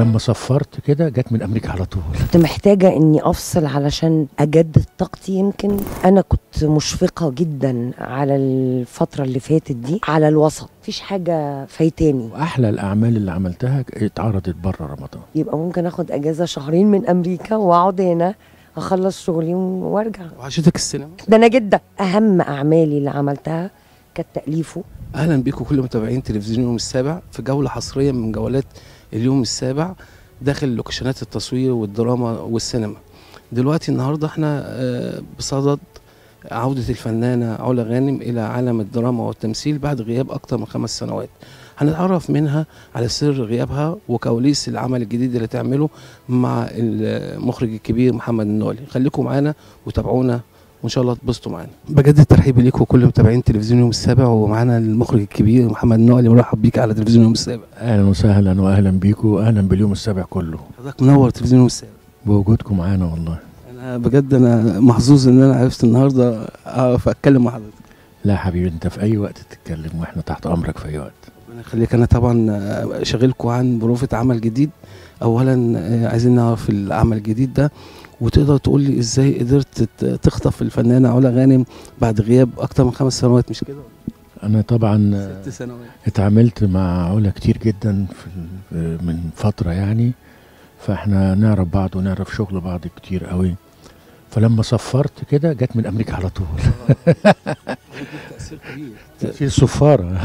فلما صفرت كده جت من امريكا على طول كنت محتاجة إني أفصل علشان أجدد طاقتي يمكن أنا كنت مشفقة جدا على الفترة اللي فاتت دي على الوسط مفيش حاجة فايتاني واحلى الاعمال اللي عملتها اتعرضت بره رمضان يبقى ممكن أخد أجازة شهرين من أمريكا وأقعد هنا أخلص شغلي وأرجع وحشتك السينما ده أنا جدا أهم أعمالي اللي عملتها كانت تأليفه اهلا بيكم كل متابعين تلفزيون اليوم السابع في جوله حصريه من جولات اليوم السابع داخل لوكيشنات التصوير والدراما والسينما دلوقتي النهارده احنا آه، بصدد عودة الفنانة علا غانم إلى عالم الدراما والتمثيل بعد غياب أكثر من خمس سنوات هنتعرف منها على سر غيابها وكواليس العمل الجديد اللي تعمله مع المخرج الكبير محمد النولي خليكم معانا وتابعونا وان شاء الله تبسطوا معانا بجدد ترحيبي ليكم كل متابعين تلفزيون يوم السابع ومعانا المخرج الكبير محمد النولي مرحب بيك على تلفزيون يوم السابع اهلا وسهلا واهلا بيكم واهلا باليوم السابع كله حضرتك منور تلفزيون يوم السابع بوجودكم معانا والله انا بجد انا محظوظ ان انا عرفت النهارده اعرف اتكلم مع حضرتك لا حبيبي انت في اي وقت تتكلم واحنا تحت امرك في اي وقت ربنا يخليك انا طبعا شغلكم عن بروفة عمل جديد اولا آه، عايزين نعرف العمل الجديد ده وتقدر تقول لي ازاي قدرت ت- تخطف الفنانه علا غانم بعد غياب اكتر من خمس سنوات مش كده انا طبعا ست سنوات اتعاملت مع علا كتير جدا في ال- من فتره يعني فاحنا نعرف بعض ونعرف شغل بعض كتير قوي فلما صفرت كده جت من امريكا على طول تاثير كبير في الصفاره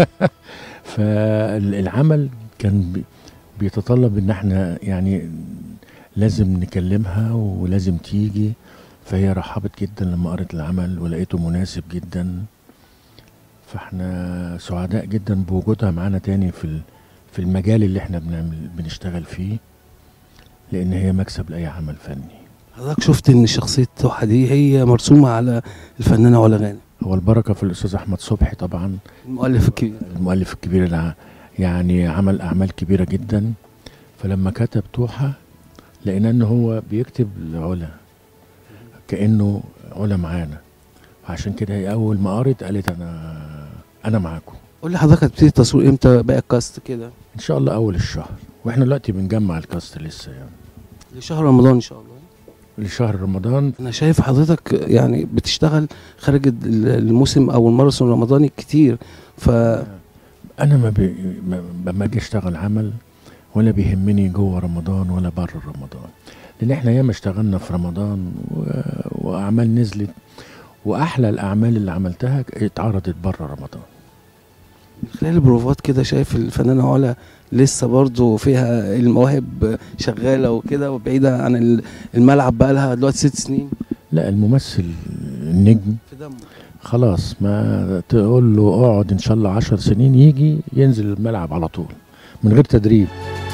فالعمل كان بي- بيتطلب ان احنا يعني لازم نكلمها ولازم تيجي فهي رحبت جدا لما قرت العمل ولقيته مناسب جدا فاحنا سعداء جدا بوجودها معانا تاني في ال- في المجال اللي احنا بنعمل بنشتغل فيه لان هي مكسب لاي عمل فني حضرتك شفت ان شخصيه توحة دي هي مرسومه على الفنانه علا غانم هو البركه في الاستاذ احمد صبحي طبعا المؤلف الكبير المؤلف الكبير اللي ع- يعني عمل اعمال كبيره جدا فلما كتب توحة لقينا ان هو بيكتب لعلا كانه علا معانا عشان كده هي اول ما قرت قالت انا انا معاكم قول لي حضرتك هتبتدي التصوير امتى بقى الكاست كده ان شاء الله اول الشهر واحنا دلوقتي بنجمع الكاست لسه يعني لشهر رمضان ان شاء الله لشهر رمضان انا شايف حضرتك يعني بتشتغل خارج ال- الموسم او الماراثون الرمضاني كتير ف انا ما بي ما ما اجي اشتغل عمل ولا بيهمني جوه رمضان ولا بره رمضان لان احنا ياما اشتغلنا في رمضان و... واعمال نزلت واحلى الاعمال اللي عملتها اتعرضت بره رمضان من خلال البروفات كده شايف الفنانه علا لسه برضو فيها المواهب شغاله وكده وبعيده عن ال- الملعب بقى لها دلوقتي ست سنين لا الممثل النجم في دمه خلاص ما تقول له اقعد ان شاء الله عشر سنين يجي ينزل الملعب على طول من غير تدريب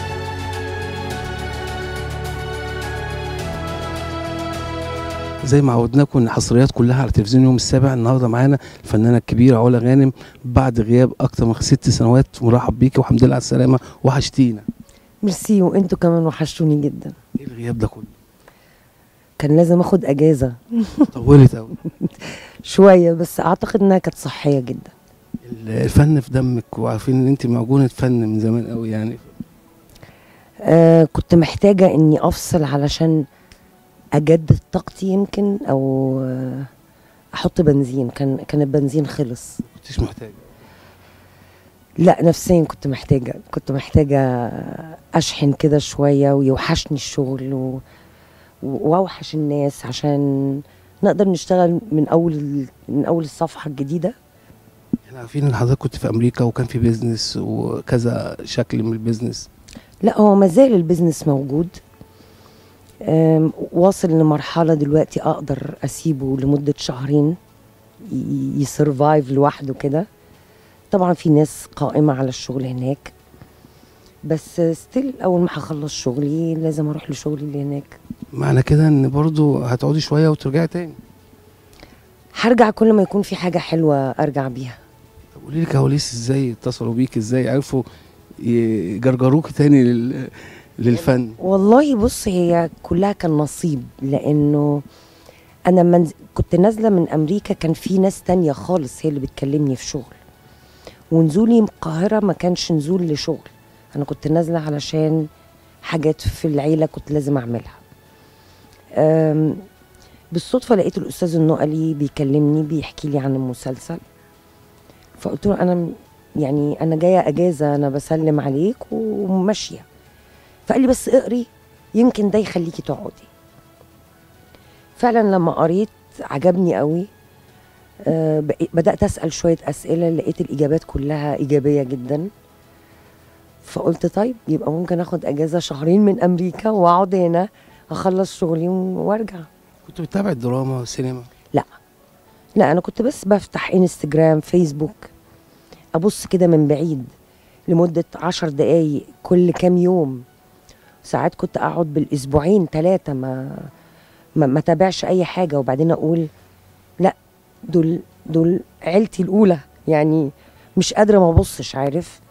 زي ما عودناكم ان الحصريات كلها على تلفزيون يوم السابع النهارده معانا الفنانه الكبيره علا غانم بعد غياب اكتر من ست سنوات مرحب بيكي والحمد لله على السلامه وحشتينا ميرسي وانتوا كمان وحشتوني جدا ايه الغياب ده كله كان لازم اخد اجازة طولت قوي شوية بس اعتقد انها كانت صحية جدا الفن في دمك وعارفين ان انت معجونه فن من زمان قوي يعني آه كنت محتاجة اني افصل علشان اجدد طاقتي يمكن او آه احط بنزين كان كان البنزين خلص كنتش محتاجه لا نفسيا كنت محتاجة كنت محتاجة اشحن كده شوية ويوحشني الشغل و... و- واوحش الناس عشان نقدر نشتغل من اول من اول الصفحة الجديدة احنا عارفين ان حضرتك كنت في امريكا وكان في بيزنس وكذا شكل من البيزنس لا هو مازال البيزنس موجود أم، واصل لمرحلة دلوقتي أقدر أسيبه لمدة شهرين ي- يسرفايف لوحده كده طبعا في ناس قائمة على الشغل هناك بس ستيل أول ما هخلص شغلي لازم أروح لشغلي اللي هناك معنى كده ان برضو هتقعدي شويه وترجعي تاني هرجع كل ما يكون في حاجة حلوة أرجع بيها طب قولي لي كواليس ازاي اتصلوا بيك ازاي عرفوا يجرجروك تاني لل... للفن والله بص هي كلها كان نصيب لانه انا من كنت نازله من امريكا كان في ناس تانية خالص هي اللي بتكلمني في شغل ونزولي من القاهره ما كانش نزول لشغل انا كنت نازله علشان حاجات في العيله كنت لازم اعملها أم، بالصدفه لقيت الاستاذ النقلي بيكلمني بيحكي لي عن المسلسل فقلت له انا م- يعني انا جايه اجازه انا بسلم عليك وماشيه فقال لي بس اقري يمكن ده يخليكي تقعدي فعلا لما قريت عجبني قوي آه، بق- بدات اسال شويه اسئله لقيت الاجابات كلها ايجابيه جدا فقلت طيب يبقى ممكن اخد اجازه شهرين من امريكا واقعد هنا اخلص شغلي وارجع كنت بتتابع الدراما والسينما لا انا كنت بس بفتح انستجرام فيسبوك ابص كده من بعيد لمدة عشر دقايق كل كام يوم ساعات كنت اقعد بالاسبوعين ثلاثة ما ما, ما تابعش اي حاجة وبعدين اقول لا دول دول عيلتي الاولى يعني مش قادرة ما ابصش عارف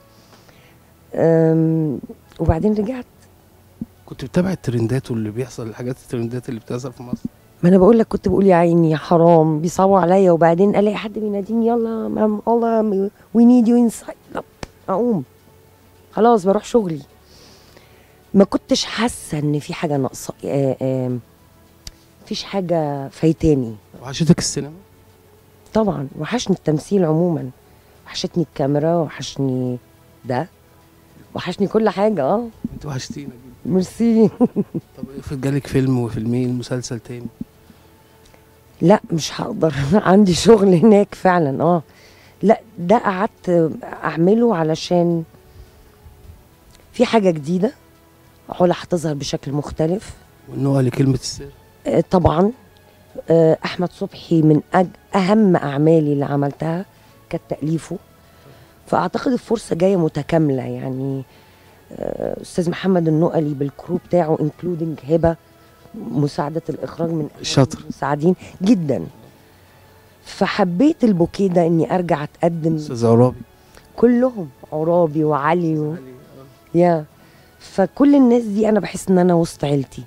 أم، وبعدين رجعت كنت بتتابع الترندات واللي بيحصل الحاجات الترندات اللي بتحصل في مصر ما انا بقول لك كنت بقول يا عيني يا حرام بيصعبوا عليا وبعدين الاقي حد بيناديني يلا مام الله وي نيد يو انسايد اقوم خلاص بروح شغلي ما كنتش حاسه ان في حاجه ناقصه آه، آه، مفيش حاجه فايتاني وحشتك السينما طبعا وحشني التمثيل عموما وحشتني الكاميرا وحشني ده وحشني كل حاجه اه انت وحشتينا جدا ميرسي طب افرض جالك فيلم وفيلمين مسلسل تاني لا مش هقدر عندي شغل هناك فعلا اه لا ده قعدت اعمله علشان في حاجه جديده علا هتظهر بشكل مختلف والنوع لكلمة السر آه، طبعا آه، احمد صبحي من أج- اهم اعمالي اللي عملتها كانت تاليفه فاعتقد الفرصه جايه متكامله يعني آه، استاذ محمد النقلي بالكرو بتاعه انكلودنج هبه مساعده الاخراج من أهم شاطر. المساعدين جدا فحبيت البوكيه ده اني ارجع اتقدم استاذ عرابي كلهم عرابي وعلي و... يا فكل الناس دي انا بحس ان انا وسط عيلتي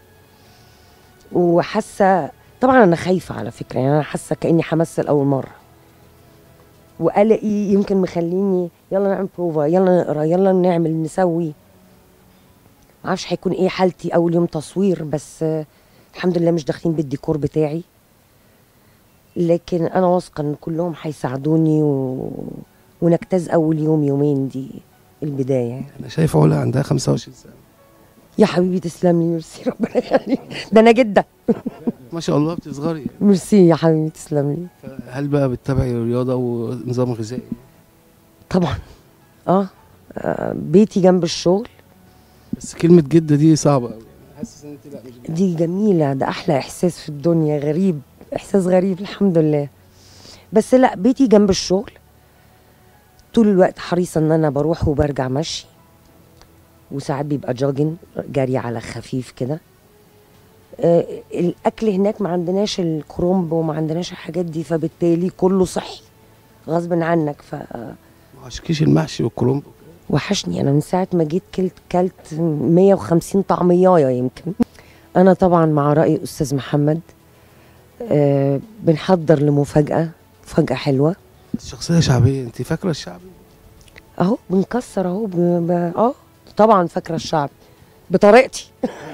وحاسه طبعا انا خايفه على فكره يعني انا حاسه كاني همثل اول مره وقلقي يمكن مخليني يلا نعمل بروفا يلا نقرا يلا نعمل نسوي معرفش هيكون ايه حالتي اول يوم تصوير بس آه، الحمد لله مش داخلين بالديكور بتاعي لكن انا واثقه ان كلهم هيساعدوني و... ونجتاز اول يوم يومين دي البدايه يعني. انا شايف علا عندها 25 سنة يا حبيبي تسلم لي ميرسي ربنا يخليك ده انا جده ما شاء الله بتصغري ميرسي يا حبيبي تسلم لي هل بقى بتتابعي رياضة ونظام غذائي طبعا اه آه، بيتي جنب الشغل بس كلمة جدة دي صعبة قوي حاسس ان انت لا مش جدة. دي جميله ده احلى احساس في الدنيا غريب احساس غريب الحمد لله بس لا بيتي جنب الشغل طول الوقت حريصه ان انا بروح وبرجع مشي وساعات بيبقى جوجن جري على خفيف كده آه الاكل هناك ما عندناش الكرومب وما عندناش الحاجات دي فبالتالي كله صحي غصب عنك ف ما عشكيش المحشي والكرنب وحشني انا من ساعه ما جيت كلت كلت 150 طعميايه يمكن انا طبعا مع راي استاذ محمد آه بنحضر لمفاجاه مفاجاه حلوه الشخصية شعبية انت فاكرة الشعبي اهو بنكسر اهو ب... ب... اه طبعا فاكره الشعب بطريقتي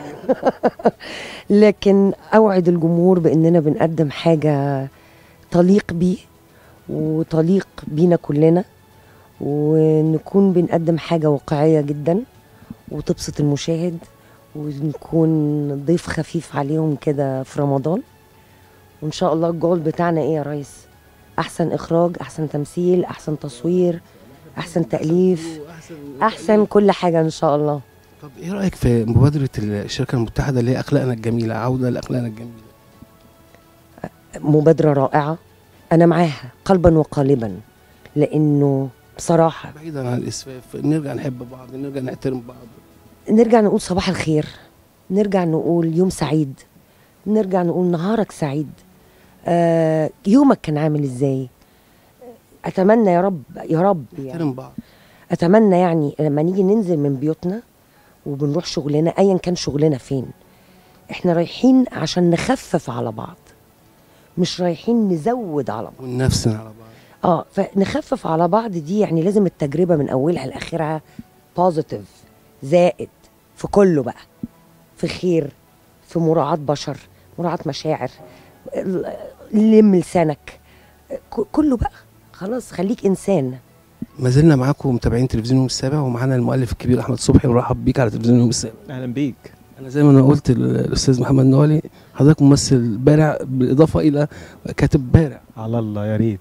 لكن اوعد الجمهور باننا بنقدم حاجه تليق بيه وتليق بينا كلنا ونكون بنقدم حاجه واقعيه جدا وتبسط المشاهد ونكون ضيف خفيف عليهم كده في رمضان وان شاء الله الجول بتاعنا ايه يا ريس احسن اخراج احسن تمثيل احسن تصوير احسن تاليف احسن كل حاجه ان شاء الله طب ايه رأيك في مبادرة الشركة المتحدة اللي هي اخلاقنا الجميلة عودة لاخلاقنا الجميلة مبادره رائعه انا معاها قلبا وقالبا لانه بصراحه بعيدا عن الاسفاف نرجع نحب بعض نرجع نحترم بعض نرجع نقول صباح الخير نرجع نقول يوم سعيد نرجع نقول نهارك سعيد آه يومك كان عامل ازاي اتمنى يا رب يا رب يعني نحترم بعض اتمنى يعني لما نيجي ننزل من بيوتنا وبنروح شغلنا ايا كان شغلنا فين احنا رايحين عشان نخفف على بعض مش رايحين نزود على بعض وننفسن على بعض اه فنخفف على بعض دي يعني لازم التجربه من اولها لاخرها بوزيتيف زائد في كله بقى في خير في مراعاة بشر مراعاة مشاعر ال- لم لسانك ك- كله بقى خلاص خليك انسان ما زلنا معاكم متابعين تلفزيون يوم السابع ومعانا المؤلف الكبير احمد صبحي ورحب بيك على تلفزيون يوم السابع اهلا بيك انا زي ما انا قلت للاستاذ محمد نوالي حضرتك ممثل بارع بالاضافه الى كاتب بارع على الله يا ريت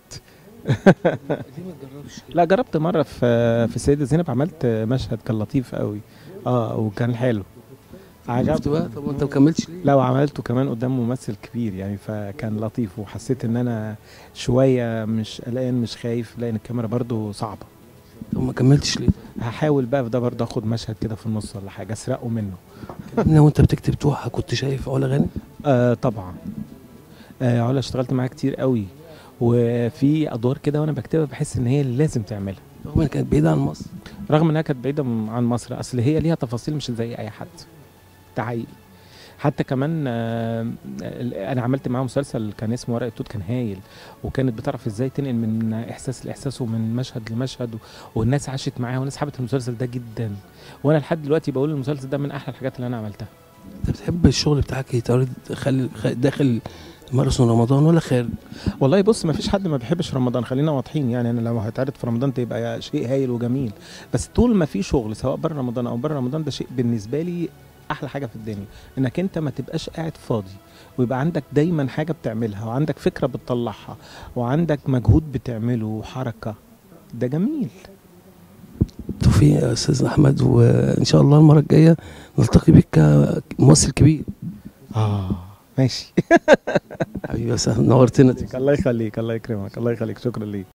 لا جربت مره في في السيده زينب عملت مشهد كان لطيف قوي اه وكان حلو عجبت عجبت بقى طب وانت ما كملتش ليه؟ لا وعملته كمان قدام ممثل كبير يعني فكان لطيف وحسيت ان انا شويه مش قلقان مش خايف لان الكاميرا برضو صعبه طب ما كملتش ليه؟ هحاول بقى في ده برضو اخد مشهد كده في النص ولا حاجه اسرقه منه كلمنا وانت بتكتب توحه كنت شايف علا غانم؟ آه طبعا آه علا اشتغلت معاها كتير قوي وفي ادوار كده وانا بكتبها بحس ان هي اللي لازم تعملها رغم ان كانت بعيده عن مصر رغم انها كانت بعيده م- عن مصر اصل هي ليها تفاصيل مش زي اي حد ده حقيقي حتى كمان آه، ال- انا عملت معاها مسلسل كان اسمه ورقه توت كان هايل وكانت بتعرف ازاي تنقل من احساس لاحساس ومن مشهد لمشهد و- والناس عاشت معاها والناس حبت المسلسل ده جدا وانا لحد دلوقتي بقول المسلسل ده من احلى الحاجات اللي انا عملتها انت بتحب الشغل بتاعك يتعرض خلي خ- داخل ماراثون رمضان ولا خارج؟ والله بص ما فيش حد ما بيحبش رمضان خلينا واضحين يعني انا لو هيتعرض في رمضان تبقى شيء هايل وجميل بس طول ما في شغل سواء بره رمضان او بره رمضان ده شيء بالنسبه لي احلى حاجه في الدنيا انك انت ما تبقاش قاعد فاضي ويبقى عندك دايما حاجه بتعملها وعندك فكره بتطلعها وعندك مجهود بتعمله وحركه ده جميل توفيق يا استاذ احمد وان شاء الله المره الجايه نلتقي بك كممثل كبير اه ماشي حبيبي يا استاذ نورتنا الله يخليك الله يكرمك الله يخليك شكرا ليك